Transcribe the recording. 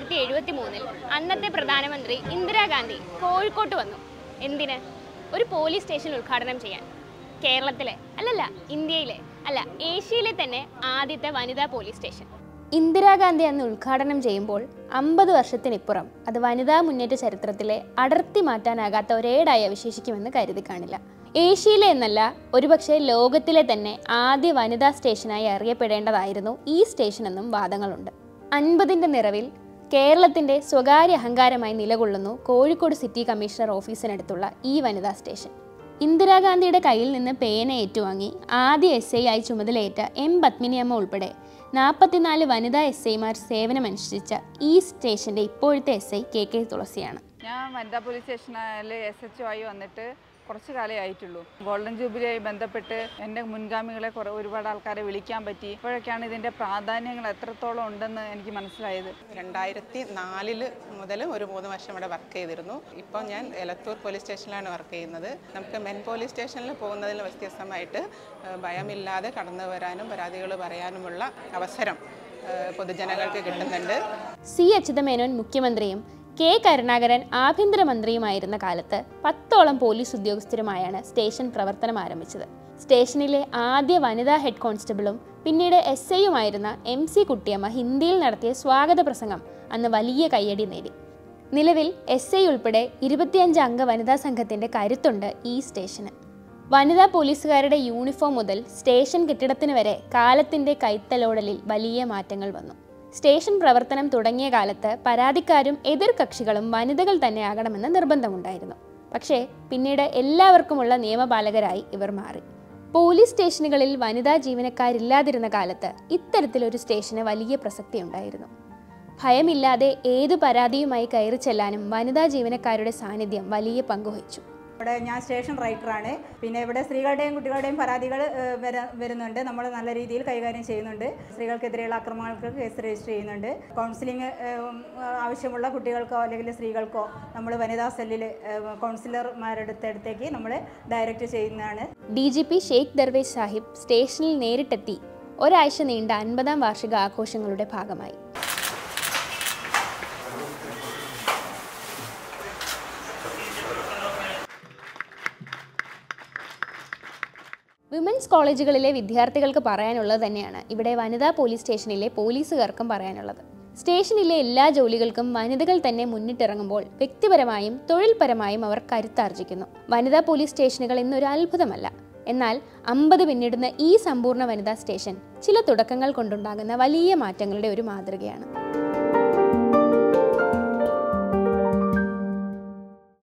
തൊള്ളായിരത്തി എഴുപത്തി മൂന്നിൽ അന്നത്തെ പ്രധാനമന്ത്രി ഇന്ദിരാഗാന്ധി കോഴിക്കോട്ട് വന്നു എന്തിന് ഒരു പോലീസ് സ്റ്റേഷൻ ഉദ്ഘാടനം ചെയ്യാൻ കേരളത്തിലെ അല്ലല്ല ഇന്ത്യയിലെ അല്ല ഏഷ്യയിലെ തന്നെ ആദ്യത്തെ വനിതാ പോലീസ് സ്റ്റേഷൻ ഇന്ദിരാഗാന്ധി അന്ന് ഉദ്ഘാടനം ചെയ്യുമ്പോൾ അമ്പത് വർഷത്തിനിപ്പുറം അത് വനിതാ മുന്നേറ്റ ചരിത്രത്തിലെ അടർത്തി മാറ്റാനാകാത്ത ഒരേടായി അവശേഷിക്കുമെന്ന് കരുതി കാണില്ല ഏഷ്യയിലെ എന്നല്ല ഒരുപക്ഷെ ലോകത്തിലെ തന്നെ ആദ്യ വനിതാ സ്റ്റേഷനായി അറിയപ്പെടേണ്ടതായിരുന്നു ഈ സ്റ്റേഷൻ എന്നും വാദങ്ങളുണ്ട് അൻപതിൻ്റെ നിറവിൽ കേരളത്തിൻ്റെ സ്വകാര്യ അഹങ്കാരമായി നിലകൊള്ളുന്നു കോഴിക്കോട് സിറ്റി കമ്മീഷണർ ഓഫീസിനടുത്തുള്ള ഈ വനിതാ സ്റ്റേഷൻ ഇന്ദിരാഗാന്ധിയുടെ കയ്യിൽ നിന്ന് പേന ഏറ്റുവാങ്ങി ആദ്യ എസ് ഐ ആയി ചുമതലയേറ്റ എം പത്മിനിയമ്മ ഉൾപ്പെടെ നാൽപ്പത്തിനാല് വനിതാ എസ് ഐമാർ സേവനമനുഷ്ഠിച്ച ഈ സ്റ്റേഷന്റെ ഇപ്പോഴത്തെ എസ് ഐ കെ കെ തുളസിയാണ് ഞാൻ വനിതാ പോലീസ് സ്റ്റേഷനിൽ എസ് എച്ച് ആയി വന്നിട്ട് കുറച്ച് കാലേ ആയിട്ടുള്ളൂ ഗോൾഡൻ ജൂബിലിയായി ബന്ധപ്പെട്ട് എൻ്റെ മുൻഗാമികളെ കുറേ ഒരുപാട് ആൾക്കാരെ വിളിക്കാൻ പറ്റി ഇപ്പോഴൊക്കെയാണ് ഇതിൻ്റെ പ്രാധാന്യങ്ങൾ എത്രത്തോളം ഉണ്ടെന്ന് എനിക്ക് മനസ്സിലായത് രണ്ടായിരത്തി നാലില് മുതൽ ഒരു മൂന്ന് വർഷം ഇവിടെ വർക്ക് ചെയ്തിരുന്നു ഇപ്പോൾ ഞാൻ എലത്തൂർ പോലീസ് സ്റ്റേഷനിലാണ് വർക്ക് ചെയ്യുന്നത് നമുക്ക് മെൻ പോലീസ് സ്റ്റേഷനിൽ പോകുന്നതിന് വ്യത്യസ്തമായിട്ട് ഏഹ്, ഭയമില്ലാതെ കടന്നു വരാനും പരാതികൾ പറയാനുമുള്ള അവസരം ഏഹ്, പൊതുജനങ്ങൾക്ക് കിട്ടുന്നുണ്ട് സി അച്യുതമേനോൻ മുഖ്യമന്ത്രിയും കെ കരുണാകരൻ ആഭ്യന്തരമന്ത്രിയുമായിരുന്ന കാലത്ത് പത്തോളം പോലീസ് ഉദ്യോഗസ്ഥരുമായാണ് സ്റ്റേഷൻ പ്രവർത്തനം ആരംഭിച്ചത് സ്റ്റേഷനിലെ ആദ്യ വനിതാ ഹെഡ് കോൺസ്റ്റബിളും പിന്നീട് എസ് ഐയുമായിരുന്ന എം സി കുട്ടിയമ്മ ഹിന്ദിയിൽ നടത്തിയ സ്വാഗത പ്രസംഗം അന്ന് വലിയ കയ്യടി നേടി നിലവിൽ എസ് ഐ ഉൾപ്പെടെ ഇരുപത്തിയഞ്ച് അംഗ വനിതാ സംഘത്തിന്റെ കരുത്തുണ്ട് ഈ സ്റ്റേഷന് വനിതാ പോലീസുകാരുടെ യൂണിഫോം മുതൽ സ്റ്റേഷൻ കെട്ടിടത്തിന് വരെ കാലത്തിന്റെ കൈത്തലോടലിൽ വലിയ മാറ്റങ്ങൾ വന്നു സ്റ്റേഷൻ പ്രവർത്തനം തുടങ്ങിയ കാലത്ത് പരാതിക്കാരും എതിർ കക്ഷികളും വനിതകൾ തന്നെയാകണമെന്ന് നിർബന്ധമുണ്ടായിരുന്നു പക്ഷേ പിന്നീട് എല്ലാവർക്കുമുള്ള നിയമപാലകരായി ഇവർ മാറി പോലീസ് സ്റ്റേഷനുകളിൽ വനിതാ ജീവനക്കാരില്ലാതിരുന്ന കാലത്ത് ഇത്തരത്തിലൊരു സ്റ്റേഷന് വലിയ പ്രസക്തി ഉണ്ടായിരുന്നു ഭയമില്ലാതെ ഏതു പരാതിയുമായി കയറി ചെല്ലാനും വനിതാ ജീവനക്കാരുടെ സാന്നിധ്യം വലിയ പങ്കുവഹിച്ചു ഇവിടെ ഞാൻ സ്റ്റേഷൻ റൈറ്ററാണ് പിന്നെ ഇവിടെ സ്ത്രീകളുടെയും കുട്ടികളുടെയും പരാതികൾ ഏഹ്, വര- വരുന്നുണ്ട് നമ്മൾ നല്ല രീതിയിൽ കൈകാര്യം ചെയ്യുന്നുണ്ട് സ്ത്രീകൾക്കെതിരെയുള്ള അക്രമങ്ങൾക്ക് കേസ് രജിസ്റ്റർ ചെയ്യുന്നുണ്ട് കൗൺസിലിംഗ് ഏഹ്, ആവശ്യമുള്ള കുട്ടികൾക്കോ അല്ലെങ്കിൽ സ്ത്രീകൾക്കോ നമ്മൾ വനിതാ സെല്ലിൽ കൗൺസിലർമാരുടെ അടുത്തേക്ക് നമ്മൾ ഡയറക്റ്റ് ചെയ്യുന്നതാണ് D G P Sheikh Darvesh Sahib സ്റ്റേഷനിൽ നേരിട്ടെത്തി ഒരാഴ്ച നീണ്ട അൻപതാം വാർഷിക ആഘോഷങ്ങളുടെ ഭാഗമായി വിമൻസ് കോളേജുകളിലെ വിദ്യാർത്ഥികൾക്ക് പറയാനുള്ളത് തന്നെയാണ് ഇവിടെ വനിതാ പോലീസ് സ്റ്റേഷനിലെ പോലീസുകാർക്കും പറയാനുള്ളത് സ്റ്റേഷനിലെ എല്ലാ ജോലികൾക്കും വനിതകൾ തന്നെ മുന്നിട്ടിറങ്ങുമ്പോൾ വ്യക്തിപരമായും തൊഴിൽപരമായും അവർ കരുത്താർജിക്കുന്നു വനിതാ പോലീസ് സ്റ്റേഷനുകൾ ഇന്നൊരു അത്ഭുതമല്ല എന്നാൽ അമ്പത് പിന്നിടുന്ന ഈ സമ്പൂർണ്ണ വനിതാ സ്റ്റേഷൻ ചില തുടക്കങ്ങൾ കൊണ്ടുണ്ടാകുന്ന വലിയ മാറ്റങ്ങളുടെ ഒരു മാതൃകയാണ്